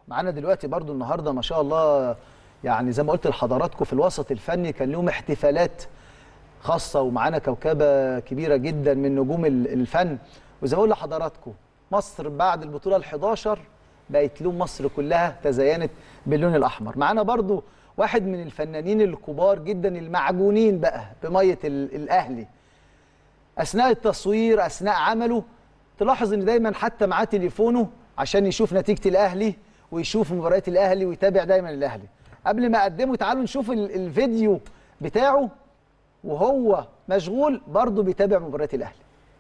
معانا دلوقتي برضو النهارده ما شاء الله يعني زي ما قلت لحضراتكم في الوسط الفني كان لهم احتفالات خاصه ومعانا كوكبه كبيره جدا من نجوم ال- الفن وزي ما بقول لحضراتكم مصر بعد البطوله ال11 بقت لون مصر كلها تزينت باللون الاحمر معانا برضو واحد من الفنانين الكبار جدا المعجونين بقى بميه ال- الاهلي اثناء التصوير اثناء عمله تلاحظ ان دايما حتى معاه تليفونه عشان يشوف نتيجه الاهلي ويشوف مباريات الاهلي ويتابع دايما الاهلي قبل ما اقدمه تعالوا نشوف ال- الفيديو بتاعه وهو مشغول برضه بيتابع مباريات الاهلي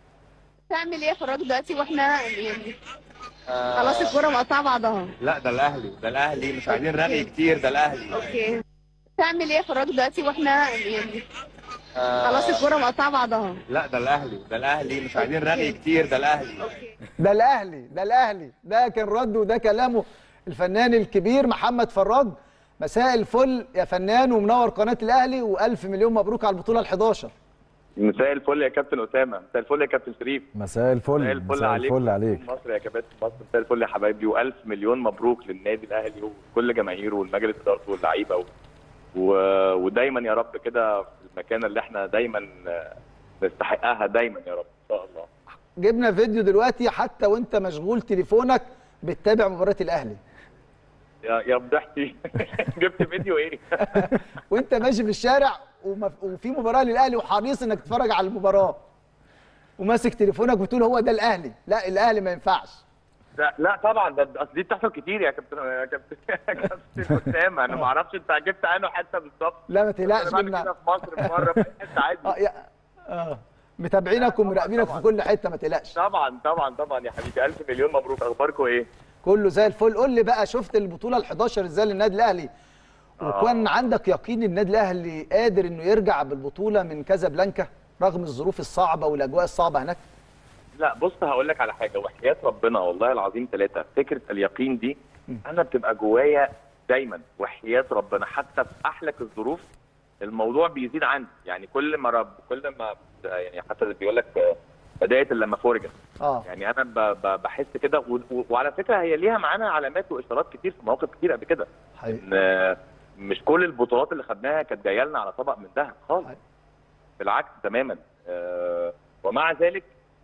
تعمل ايه يا فراج دلوقتي واحنا يعني خلاص الكوره مقطعه بعضها لا ده الاهلي ده الاهلي مش عايزين رغي كتير ده الاهلي اوكي تعمل ايه يا فراج دلوقتي واحنا يعني خلاص الكوره مقطعه بعضها لا ده الاهلي ده الاهلي مش عايزين رغي كتير ده الاهلي اوكي ده الاهلي ده الاهلي ده كان رده وده كلامه الفنان الكبير محمد فراج مساء الفل يا فنان ومنور قناه الاهلي والف مليون مبروك على البطوله ال11 مساء الفل يا كابتن اسامه مساء الفل يا كابتن شريف مساء الفل مساء الفل مساء عليك الفل عليك مصر يا كباتن مصر مساء الفل يا حبايبي والف مليون مبروك للنادي الاهلي وكل جماهيره والمجلس ادارته واللعيبه و... و... ودايما يا رب كده في المكانه اللي احنا دايما آه، نستحقها دايما يا رب ان شاء الله جبنا فيديو دلوقتي حتى وانت مشغول تليفونك بتتابع مباريات الاهلي يا يا فضحتي جبت فيديو ايه وانت ماشي في الشارع ومف... وفي مباراه للاهلي وحريص انك تتفرج على المباراه وماسك تليفونك بتقول هو ده الاهلي لا الاهلي ما ينفعش لا لا طبعا ده ده- اصل دي بتحصل كتير يا كابتن يا كابتن يا كابتن اسامه انا ما اعرفش انت جبت عنه حته بالظبط لا ما تقلقش أنا بعمل منا كده في مصر في مره في أي حته عادي اه يا اه متابعينك ومراقبينك في كل حته ما تقلقش طبعا طبعا طبعا يا حبيبي الف مليون مبروك اخباركم ايه؟ كله زي الفل قول لي بقى شفت البطوله ال11 ازاي للنادي الاهلي وكان عندك يقين النادي الاهلي قادر انه يرجع بالبطوله من كازابلانكا رغم الظروف الصعبه والاجواء الصعبه هناك لا بص هقول لك على حاجه وحياه ربنا والله العظيم ثلاثه فكره اليقين دي انا بتبقى جوايا دايما وحياه ربنا حتى في احلك الظروف الموضوع بيزيد عندي يعني كل ما رب كل ما يعني حتى بيقول لك آه، بدايه لما فرجت اه يعني انا ب- ب- بحس كده و- و- وعلى فكره هي ليها معانا علامات واشارات كتير في مواقف كتير قبل كده حقيقي ان آه، مش كل البطولات اللي خدناها كانت جايه لنا على طبق من ذهب خالص حقيقي. بالعكس تماما آه، ومع ذلك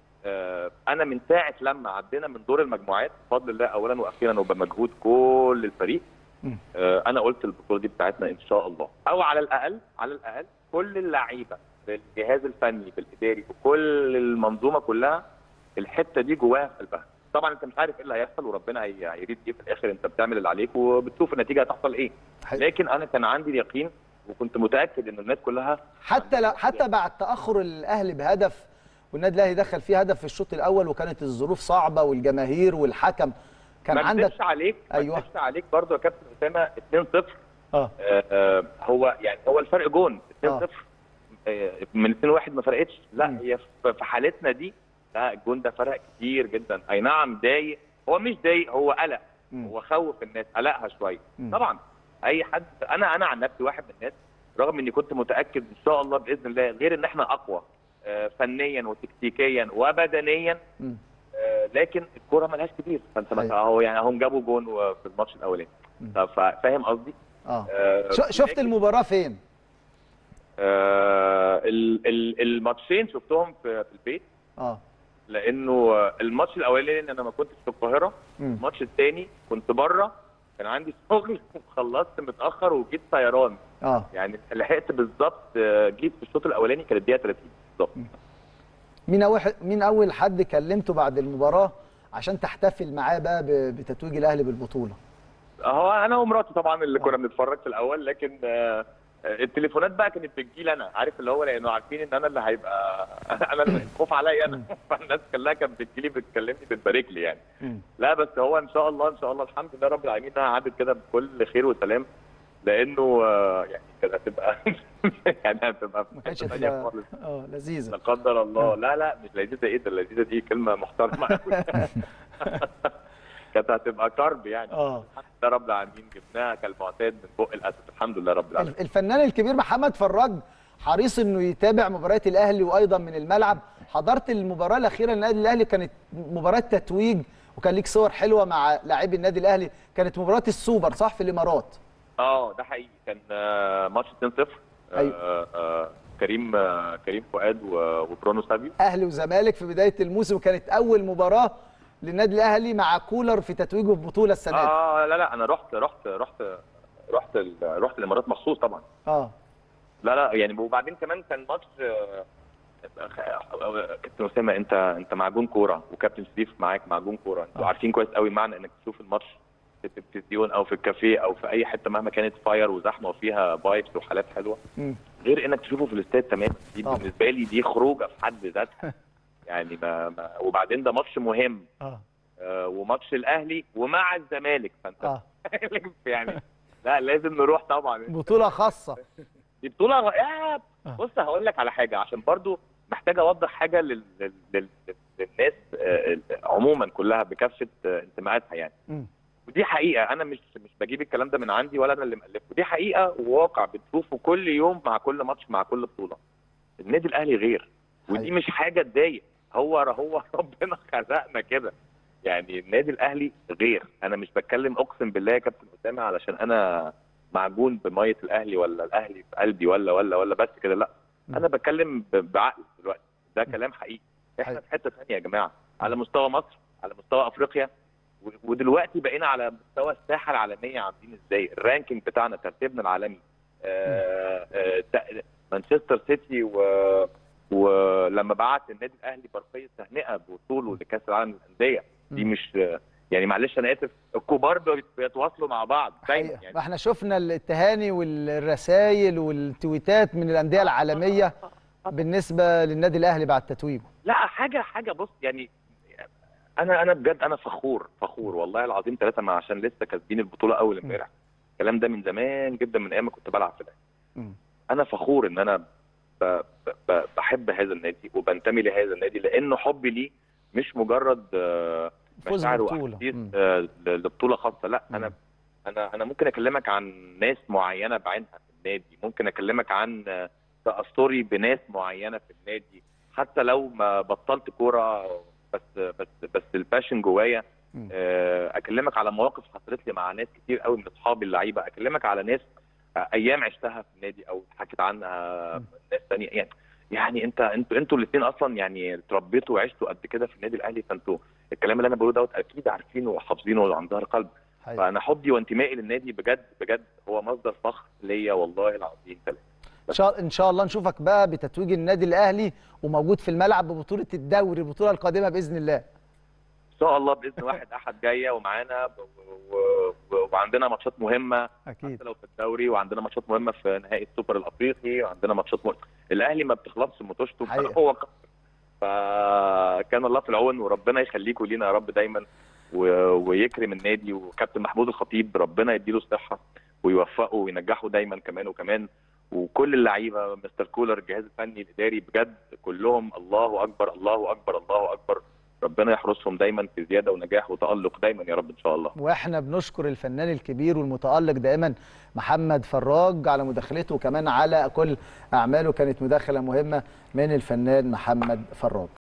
آه، انا من ساعه لما عدينا من دور المجموعات بفضل الله اولا واخيرا وبمجهود كل الفريق مم. آه، انا قلت البطوله دي بتاعتنا ان شاء الله او على الاقل على الاقل كل اللعيبه بالجهاز الفني بالاداري وكل المنظومه كلها الحته دي جواها في قلبها طبعا انت مش عارف ايه اللي هيحصل وربنا هي- هيريد ايه في الاخر انت بتعمل اللي عليك وبتشوف النتيجه هتحصل ايه حقيقي. لكن انا كان عندي اليقين وكنت متاكد ان الناس كلها حتى لا حتى بعد تاخر الاهلي بهدف والنادي الاهلي دخل فيه هدف في الشوط الاول وكانت الظروف صعبه والجماهير والحكم كان ما عندك اكذبش عليك ما أيوة. اكذبش عليك برضه يا كابتن اسامه 2-0 اه آه، آه، هو يعني هو الفرق جون 2-0 آه. آه، من 2-1 ما فرقتش لا مم. هي في في حالتنا دي لا الجون ده فرق كتير جدا اي نعم ضايق هو مش ضايق هو قلق مم. هو خوف الناس قلقها شويه مم. طبعا اي حد انا انا عن نفسي واحد من الناس رغم اني كنت متاكد ان شاء الله باذن الله غير ان احنا اقوى آه، فنيا وتكتيكيا وبدنيا مم. آه، لكن الكوره ملهاش كبير فانت أيوة. مثلا اهو يعني هم جابوا جون في الماتش الاولاني مم. طب فا- فاهم قصدي؟ اه آه، ش- شفت لكن- المباراه فين آه، ال- ال- الماتشين شفتهم في في البيت اه لانه آه، الماتش الاولاني انا ما كنتش في القاهره مم. الماتش الثاني كنت بره كان عندي شغل وخلصت متاخر وجيت طيران اه يعني لحقت بالظبط آه، جيت في الشوط الاولاني كانت الدقيقه 30 بالظبط مين اول مين اول حد كلمته بعد المباراه عشان تحتفل معاه بقى ب- بتتويج الاهلي بالبطوله هو انا ومراتي طبعا اللي كنا بنتفرج في الاول لكن آه، آه، التليفونات بقى كانت بتجي لي انا عارف اللي هو لانه عارفين ان انا اللي هيبقى انا اللي خوف عليا انا فالناس كلها كانت بتجي لي بتكلمني بتبارك لي يعني مم. لا بس هو ان شاء الله ان شاء الله الحمد لله رب العالمين انها عدت كده بكل خير وسلام لانه آه، يعني كانت هتبقى يعني هتبقى في ما كانتش حتة تانية هتبقى خالص اه لذيذه لا قدر الله لا لا مش لذيذه ايه ده اللذيذه دي كلمه محترمه قوي كانت هتبقى كرب يعني اه الحمد لله رب العالمين جبناها كالمعتاد من بق الاسد الحمد لله رب العالمين الف- الفنان الكبير محمد فراج حريص انه يتابع مباريات الاهلي وايضا من الملعب حضرت المباراه الاخيره للنادي الاهلي كانت مباراه تتويج وكان ليك صور حلوه مع لاعبي النادي الاهلي كانت مباراه السوبر صح في الامارات اه ده حقيقي كان آه، ماتش 2-0 أيوة. آه، آه، كريم آه، كريم فؤاد و- وبرونو سابيو اهلي وزمالك في بدايه الموسم وكانت اول مباراه للنادي الاهلي مع كولر في تتويجه ببطوله السنه دي اه لا لا انا رحت رحت رحت رحت ال- رحت الامارات مخصوص طبعا اه لا لا يعني وبعدين كمان كان ماتش آه، آه، كابتن اسامه انت انت معجون كوره وكابتن شريف معاك معجون كوره انتوا آه. عارفين كويس قوي معنى انك تشوف الماتش في التلفزيون او في الكافيه او في اي حته مهما كانت فاير وزحمه وفيها فايبس وحالات حلوه مم. غير انك تشوفه في الاستاد تماما دي طبعا. بالنسبه لي دي خروجه في حد ذاتها يعني ما, ما وبعدين ده ماتش مهم اه آه وماتش الاهلي ومع الزمالك فانت اه يعني لا لازم نروح طبعا بطوله خاصه دي بطوله رائعه آه. بص هقول لك على حاجه عشان برضو محتاج اوضح حاجه لل... لل... لل... للناس آه، عموما كلها بكافه آه، انتماءاتها يعني مم. ودي حقيقه انا مش مش بجيب الكلام ده من عندي ولا انا اللي مالفه دي حقيقه وواقع بتشوفه كل يوم مع كل ماتش مع كل بطوله النادي الاهلي غير ودي حقيقي. مش حاجه تضايق هو هو ربنا خلقنا كده يعني النادي الاهلي غير انا مش بتكلم اقسم بالله يا كابتن اسامه علشان انا معجون بميه الاهلي ولا الاهلي في قلبي ولا ولا ولا بس كده لا م. انا بتكلم ب- بعقل دلوقتي ده كلام حقيقي احنا حقيقي. في حته ثانيه يا جماعه على مستوى مصر على مستوى افريقيا و- ودلوقتي بقينا على مستوى الساحه العالميه عاملين ازاي الرانكينج بتاعنا ترتيبنا العالمي آه، آه، تا- مانشستر سيتي و ولما بعت النادي الاهلي برقيه تهنئه بوصوله لكاس العالم للانديه دي مم. مش يعني معلش انا اسف الكبار بيت- بيتواصلوا مع بعض دايما حقيقة. يعني ما احنا شفنا التهاني والرسائل والتويتات من الانديه العالميه بالنسبه للنادي الاهلي بعد تتويجه لا حاجه حاجه بص يعني انا انا بجد انا فخور فخور والله العظيم ثلاثه ما عشان لسه كاسبين البطوله اول امبارح الكلام ده من زمان جدا من ايام ما كنت بلعب في الاهلي مم. انا فخور ان انا ب... ب... ب... بحب هذا النادي وبنتمي لهذا النادي لانه حبي ليه مش مجرد آه، فوز مشاعر ببطولة. واحاسيس مم. آه، ل- لبطوله خاصه لا مم. انا انا انا ممكن اكلمك عن ناس معينه بعينها في النادي ممكن اكلمك عن آه، تاثري بناس معينه في النادي حتى لو ما بطلت كوره بس بس بس الباشن جوايا مم. آه، اكلمك على مواقف حصلت لي مع ناس كتير قوي من اصحابي اللعيبه اكلمك على ناس آه، ايام عشتها في النادي او حكيت عنها مم. ناس ثانيه يعني يعني انت انتوا انتوا الاثنين اصلا يعني اتربيتوا وعشتوا قد كده في النادي الاهلي فانتوا الكلام اللي انا بقوله دوت اكيد عارفينه وحافظينه عن ظهر قلب حقيقة. فانا حبي وانتمائي للنادي بجد بجد هو مصدر فخر ليا والله العظيم ثلاثة. ان شاء ان شاء الله نشوفك بقى بتتويج النادي الاهلي وموجود في الملعب ببطوله الدوري البطوله القادمه باذن الله ان شاء الله باذن واحد احد جايه ومعانا ب- و- و- وعندنا ماتشات مهمه اكيد حتى لو في الدوري وعندنا ماتشات مهمه في نهائي السوبر الافريقي وعندنا ماتشات مهمة. الاهلي ما بتخلصش ماتشته حقيقة. هو ق- فكان الله في العون وربنا يخليكم لينا يا رب دايما و- ويكرم النادي وكابتن محمود الخطيب ربنا يديله الصحه ويوفقه وينجحه دايما كمان وكمان وكل اللعيبه مستر كولر الجهاز الفني الاداري بجد كلهم الله اكبر الله اكبر الله اكبر ربنا يحرسهم دايما في زياده ونجاح وتالق دايما يا رب ان شاء الله واحنا بنشكر الفنان الكبير والمتالق دائما محمد فراج على مداخلته وكمان على كل اعماله كانت مداخله مهمه من الفنان محمد فراج